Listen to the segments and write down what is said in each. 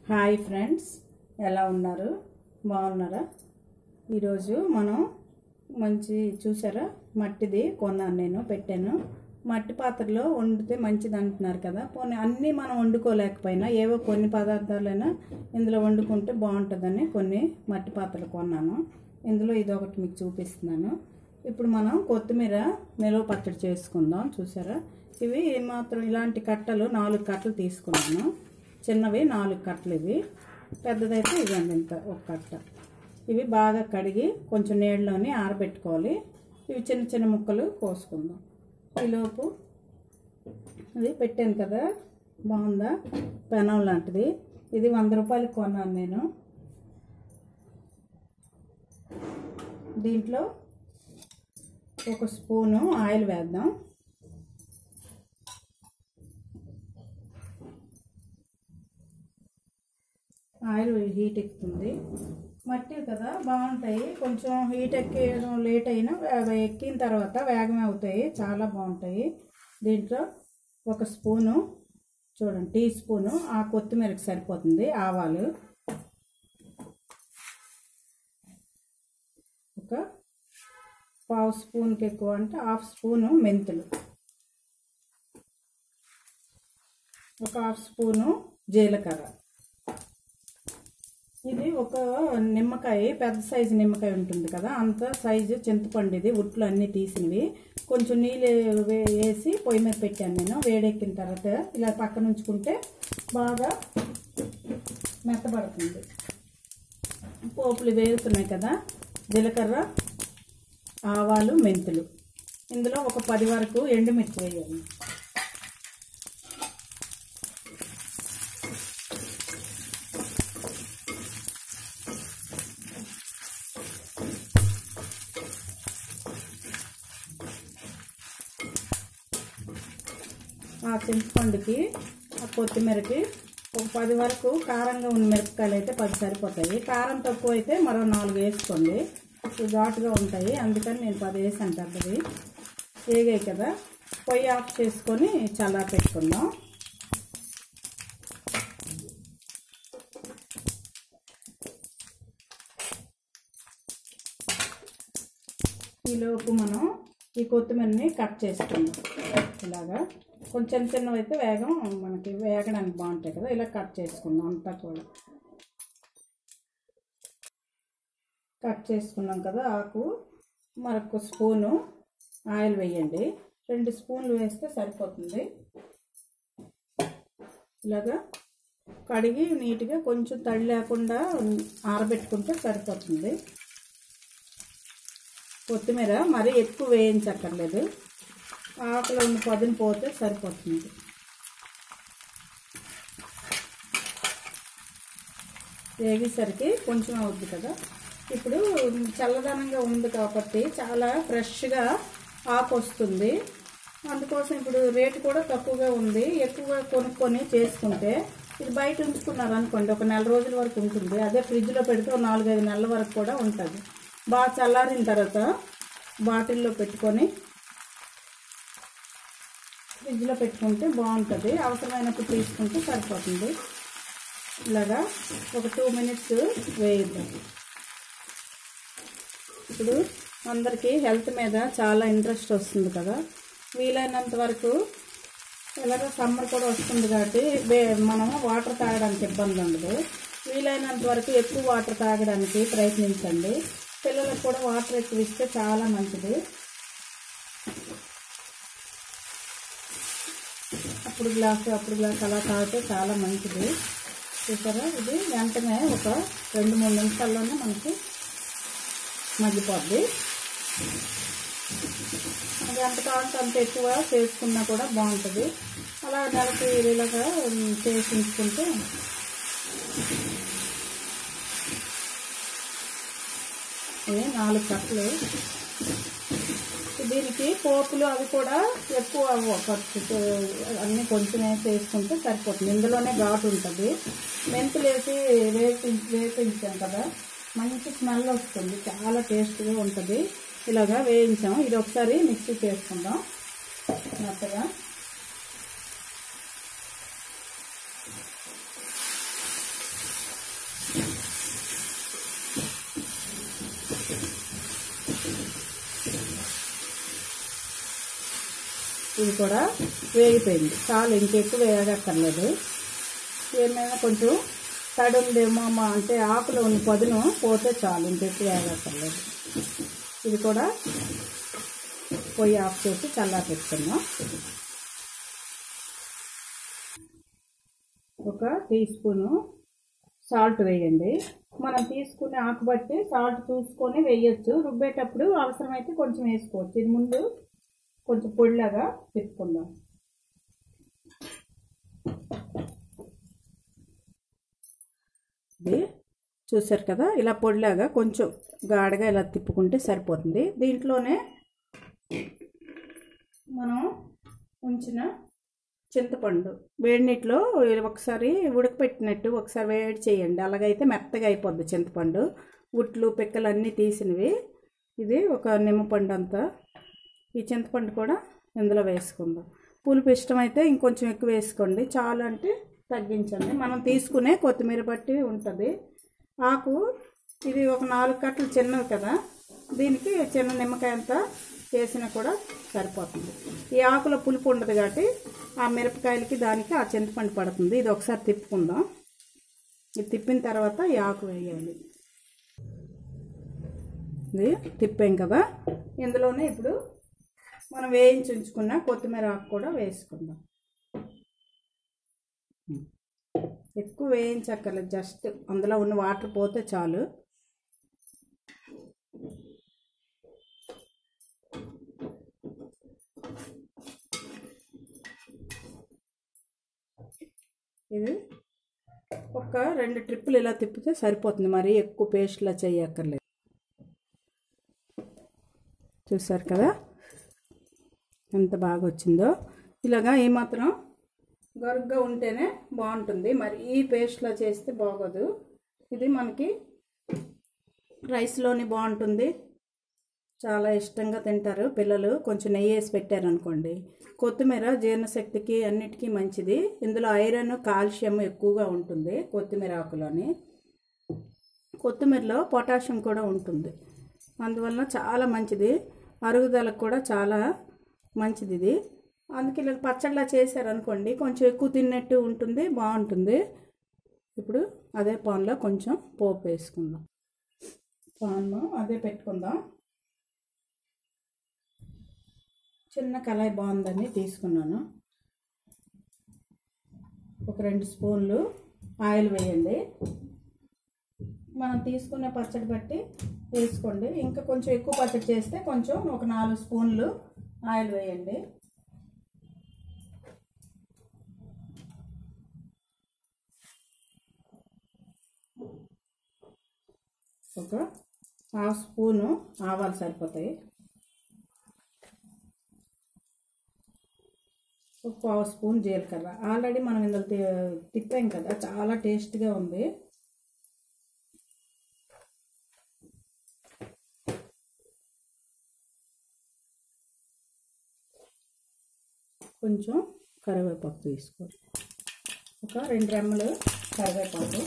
Hi friends ఎలా ఉన్నారు బాగున్నారా ఈరోజు మనం మంచి చూసారా మట్టిది కొన్నాను నేను పెట్టాను మట్టి పాత్రలో వండితే మంచిది అంటున్నారు కదా పోనీ అన్నీ మనం వండుకోలేకపోయినా ఏవో కొన్ని పదార్థాలైనా ఇందులో వండుకుంటే బాగుంటుందని కొన్ని మట్టి పాత్రలు కొన్నాను ఇందులో ఇది ఒకటి మీకు చూపిస్తున్నాను ఇప్పుడు మనం కొత్తిమీర నిలవ పచ్చడి చేసుకుందాం చూసారా ఇవి మాత్రం ఇలాంటి కట్టలు నాలుగు కట్టలు తీసుకున్నాను చిన్నవి నాలుగు కట్టలు ఇవి పెద్దదైతే ఇవ్వండి ఇంత ఒక కట్ట ఇవి బాగా కడిగి కొంచెం నీళ్ళలోని ఆరబెట్టుకోవాలి ఇవి చిన్న చిన్న ముక్కలు కోసుకుందాం ఈలోపు ఇది పెట్టాను కదా బాగుందా పెనం లాంటిది ఇది వంద రూపాయలకి కొన్నాను నేను దీంట్లో ఒక స్పూను ఆయిల్ వేద్దాం ఆయిల్ హీట్ ఎక్కుతుంది మట్టి కదా బాగుంటాయి కొంచెం హీట్ ఎక్కడం లేట్ అయినా వే- ఎక్కిన తర్వాత వేగమే అవుతాయి చాలా బాగుంటాయి దీంట్లో ఒక స్పూను చూడండి టీ స్పూను ఆ కొత్తిమీరకు సరిపోతుంది ఆవాలు ఒక పావు స్పూన్కి ఎక్కువ అంటే హాఫ్ స్పూను మెంతులు ఒక హాఫ్ స్పూను జీలకర్ర ఇది ఒక నిమ్మకాయ పెద్ద సైజు నిమ్మకాయ ఉంటుంది కదా అంత సైజు చింతపండు ఇది ఉట్లు అన్నీ తీసినవి కొంచెం నీళ్ళు వే- వేసి పొయ్యి మీద పెట్టాను నేను వేడెక్కిన తర్వాత ఇలా పక్కన ఉంచుకుంటే బాగా మెత్తబడుతుంది పోపులు వేగుతున్నాయి కదా జీలకర్ర ఆవాలు మెంతులు ఇందులో ఒక పది వరకు ఎండుమిర్చి వేయాలి ఆ చింతపండుకి ఆ కొత్తిమీరకి ఒక పది వరకు కారంగా ఉన్న మిరపకాయలు అయితే పది సరిపోతాయి కారం తక్కువ అయితే మరో నాలుగు వేసుకోండి ఇవి ఘాటుగా ఉంటాయి అందుకని నేను పది వేసాను పెద్దది వేగాయి కదా పొయ్యి ఆఫ్ చేసుకొని చల్లార పెట్టుకుందాం ఈలోపు మనం ఈ కొత్తిమీరని కట్ చేసుకుందాం ఇలాగా కొంచెం చిన్నవి అయితే వేగం మనకి వేగడానికి బాగుంటాయి కదా ఇలా కట్ చేసుకుందాం అంతా కూడా కట్ చేసుకున్నాం కదా ఆకు మరొక స్పూను ఆయిల్ వేయండి రెండు స్పూన్లు వేస్తే సరిపోతుంది ఇలాగా కడిగి నీట్గా కొంచెం తడి లేకుండా ఆరబెట్టుకుంటే సరిపోతుంది కొత్తిమీర మరీ ఎక్కువ వేయించక్కర్లేదు ఆకులో ఉన్న పదును పోతే సరిపోతుంది వేగేసరికి కొంచెం అవుద్ది కదా ఇప్పుడు చల్లదనంగా ఉంది కాబట్టి చాలా ఫ్రెష్గా ఆకు వస్తుంది అందుకోసం ఇప్పుడు రేటు కూడా తక్కువగా ఉంది ఎక్కువగా కొనుక్కొని చేసుకుంటే ఇది బయట ఉంచుకున్నారు అనుకోండి ఒక నెల రోజుల వరకు ఉంటుంది అదే ఫ్రిడ్జ్లో పెడితే ఒక నాలుగైదు నెలల వరకు కూడా ఉంటుంది బాగా చల్లారిన తర్వాత బాటిల్లో పెట్టుకొని ఫ్రిడ్జ్లో పెట్టుకుంటే బాగుంటుంది అవసరమైనప్పుడు తీసుకుంటే సరిపోతుంది ఇలాగా ఒక టూ మినిట్స్ వేయిద్దాం ఇప్పుడు అందరికీ హెల్త్ మీద చాలా ఇంట్రెస్ట్ వస్తుంది కదా వీలైనంత వరకు ఎలాగో సమ్మర్ కూడా వస్తుంది కాబట్టి వే- మనం వాటర్ తాగడానికి ఇబ్బంది ఉండదు వీలైనంత వరకు ఎక్కువ వాటర్ తాగడానికి ప్రయత్నించండి పిల్లలకు కూడా వాటర్ ఎక్కువ ఇస్తే చాలా మంచిది అప్పుడు గ్లాసు అప్పుడు గ్లాస్ అలా తాగితే చాలా మంచిది చూసారా ఇది వెంటనే ఒక రెండు మూడు నిమిషాల్లోనే మనకి మగ్గిపోద్ది అది ఎంత కావాలంటే అంత ఎక్కువ చేసుకున్నా కూడా బాగుంటుంది అలా నెలకి ఇలాగా చేసి ఉంచుకుంటే ఇవి నాలుగు కట్టలు దీనికి పోపులు అవి కూడా ఎక్కువ అవ్వవు. ఖర్చు అన్నీ కొంచెం వేసి వేసుకుంటే సరిపోతుంది ఇందులోనే ఘాటు ఉంటుంది మెంతులు వేసి వేపి వేపించాం కదా మంచి స్మెల్ వస్తుంది చాలా టేస్ట్గా ఉంటుంది ఇలాగా వేయించాం ఇది ఒకసారి మిక్సీ చేసుకుందాం మెత్తగా ఇది కూడా వేగిపోయింది చాలు ఇంకెక్కువ వేగక్కర్లేదు ఏమైనా కొంచెం తడి ఉందేమో మా అంటే ఆకులో ఉన్న పదును పోతే చాలు ఇంకెక్కువ వేగక్కర్లేదు ఇది కూడా పొయ్యి ఆఫ్ చేసి చల్లా పెట్టుకుందాం ఒక టీ స్పూను సాల్ట్ వేయండి మనం తీసుకునే ఆకు బట్టి సాల్ట్ చూసుకొని వేయొచ్చు రుబ్బేటప్పుడు అవసరమైతే కొంచెం వేసుకోవచ్చు ఇది ముందు కొంచెం పొడిలాగా తిప్పుకుందాం ఇది చూసారు కదా ఇలా పొడిలాగా కొంచెం గాఢగా ఇలా తిప్పుకుంటే సరిపోతుంది దీంట్లోనే మనం ఉంచిన చింతపండు వేడి నీటిలో ఒకసారి ఉడకపెట్టినట్టు ఒకసారి వేడి చేయండి అలాగైతే మెత్తగా అయిపోద్ది చింతపండు ఉట్లు పిక్కలు అన్నీ తీసినవి ఇది ఒక నిమ్మపండు అంతా ఈ చింతపండు కూడా ఇందులో వేసుకుందాం పులుపు ఇష్టమైతే ఇంకొంచెం ఎక్కువ వేసుకోండి చాలు అంటే తగ్గించండి మనం తీసుకునే కొత్తిమీర బట్టి ఉంటుంది ఆకు ఇది ఒక నాలుగు కట్టలు చిన్నవి కదా దీనికి చిన్న నిమ్మకాయ అంతా వేసినా కూడా సరిపోతుంది ఈ ఆకులో పులుపు ఉండదు కాబట్టి ఆ మిరపకాయలకి దానికి ఆ చింతపండు పడుతుంది ఇది ఒకసారి తిప్పుకుందాం ఇది తిప్పిన తర్వాత ఈ ఆకు వేయాలి ఇది తిప్పాం కదా ఇందులోనే ఇప్పుడు మనం వేయించి ఉంచుకున్న కొత్తిమీర ఆకు కూడా వేసుకుందాం ఎక్కువ వేయించక్కర్లేదు జస్ట్ అందులో ఉన్న వాటర్ పోతే చాలు ఇది ఒక రెండు ట్రిప్పులు ఇలా తిప్పితే సరిపోతుంది మరి ఎక్కువ పేస్ట్లా చేయక్కర్లేదు చూసారు కదా ఎంత బాగా వచ్చిందో ఇలాగా ఏమాత్రం గరుగ్గా ఉంటేనే బాగుంటుంది మరి ఈ పేస్ట్లా చేస్తే బాగోదు ఇది మనకి రైస్లోని బాగుంటుంది చాలా ఇష్టంగా తింటారు పిల్లలు కొంచెం నెయ్యి వేసి పెట్టారనుకోండి కొత్తిమీర జీర్ణశక్తికి అన్నిటికీ మంచిది ఇందులో ఐరన్ కాల్షియం ఎక్కువగా ఉంటుంది కొత్తిమీర ఆకులోని కొత్తిమీరలో పొటాషియం కూడా ఉంటుంది అందువలన చాలా మంచిది అరుగుదలకు కూడా చాలా మంచిది ఇది అందుకే ఇలా పచ్చడిలా చేశారనుకోండి కొంచెం ఎక్కువ తిన్నట్టు ఉంటుంది బాగుంటుంది ఇప్పుడు అదే పాన్లో కొంచెం పోపు వేసుకుందాం పాన్ అదే పెట్టుకుందాం చిన్న కళాయి బాగుందని తీసుకున్నాను ఒక రెండు స్పూన్లు ఆయిల్ వేయండి మనం తీసుకునే పచ్చడి బట్టి వేసుకోండి ఇంకా కొంచెం ఎక్కువ పచ్చడి చేస్తే కొంచెం ఒక నాలుగు స్పూన్లు ఆయిల్ వేయండి ఒక హాఫ్ స్పూను ఆవాలు సరిపోతాయి ఒక పావు స్పూన్ జీలకర్ర ఆల్రెడీ మనం ఇందులో తి- తిప్పాం కదా చాలా టేస్ట్గా ఉంది కొంచెం కరివేపాకు తీసుకోండి ఒక రెండు రెమ్మలు కరివేపాకు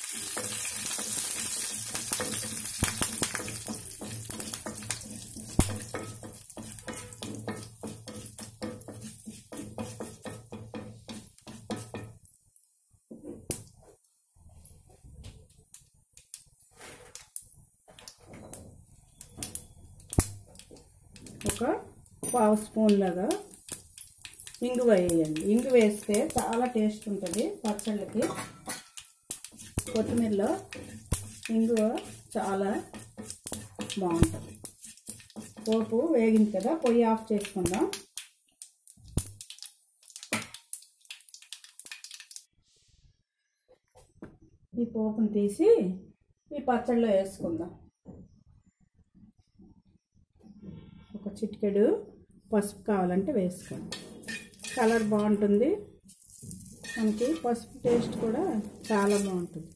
ఒక పావు స్పూన్ లాగా ఇంగు వేయండి ఇంగు వేస్తే చాలా టేస్ట్ ఉంటుంది పచ్చళ్ళకి కొత్తిమీరలో ఇంగువ చాలా బాగుంటుంది పోపు వేగింది కదా పొయ్యి ఆఫ్ చేసుకుందాం ఈ పోపుని తీసి ఈ పచ్చళ్ళలో వేసుకుందాం ఒక చిటికెడు పసుపు కావాలంటే వేసుకోండి కలర్ బాగుంటుంది మనకి పసుపు టేస్ట్ కూడా చాలా బాగుంటుంది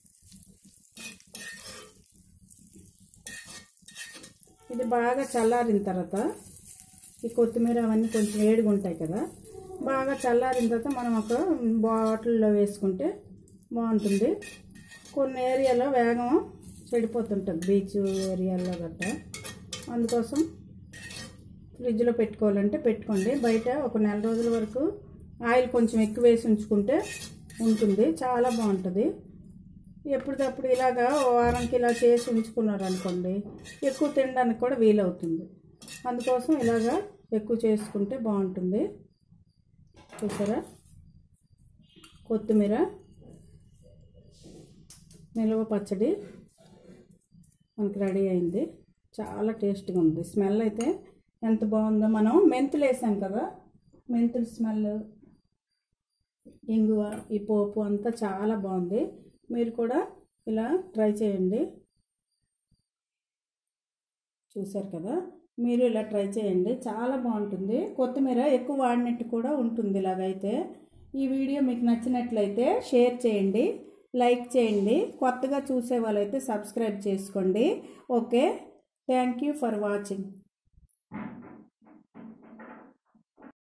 ఇది బాగా చల్లారిన తర్వాత ఈ కొత్తిమీర అవన్నీ కొంచెం వేడిగా ఉంటాయి కదా బాగా చల్లారిన తర్వాత మనం ఒక బాటిల్లో వేసుకుంటే బాగుంటుంది కొన్ని ఏరియాలో వేగం చెడిపోతుంటుంది బీచ్ ఏరియాలో గట్ట అందుకోసం ఫ్రిడ్జ్లో పెట్టుకోవాలంటే పెట్టుకోండి బయట ఒక నెల రోజుల వరకు ఆయిల్ కొంచెం ఎక్కువ వేసి ఉంచుకుంటే ఉంటుంది చాలా బాగుంటుంది ఎప్పటికప్పుడు ఇలాగా ఓ వారానికి ఇలా చేసి ఉంచుకున్నారు అనుకోండి ఎక్కువ తినడానికి కూడా వీలవుతుంది అందుకోసం ఇలాగా ఎక్కువ చేసుకుంటే బాగుంటుంది చూసారా కొత్తిమీర నిల్వ పచ్చడి మనకి రెడీ అయింది చాలా టేస్ట్గా ఉంది స్మెల్ అయితే ఎంత బాగుందో మనం మెంతులు వేసాం కదా మెంతుల స్మెల్ ఇంగువ ఈ పోపు అంతా చాలా బాగుంది మీరు కూడా ఇలా ట్రై చేయండి చూసారు కదా మీరు ఇలా ట్రై చేయండి చాలా బాగుంటుంది కొత్తిమీర ఎక్కువ వాడినట్టు కూడా ఉంటుంది ఇలాగైతే ఈ వీడియో మీకు నచ్చినట్లయితే షేర్ చేయండి లైక్ చేయండి కొత్తగా చూసే వాళ్ళైతే సబ్స్క్రైబ్ చేసుకోండి okay thank you for watching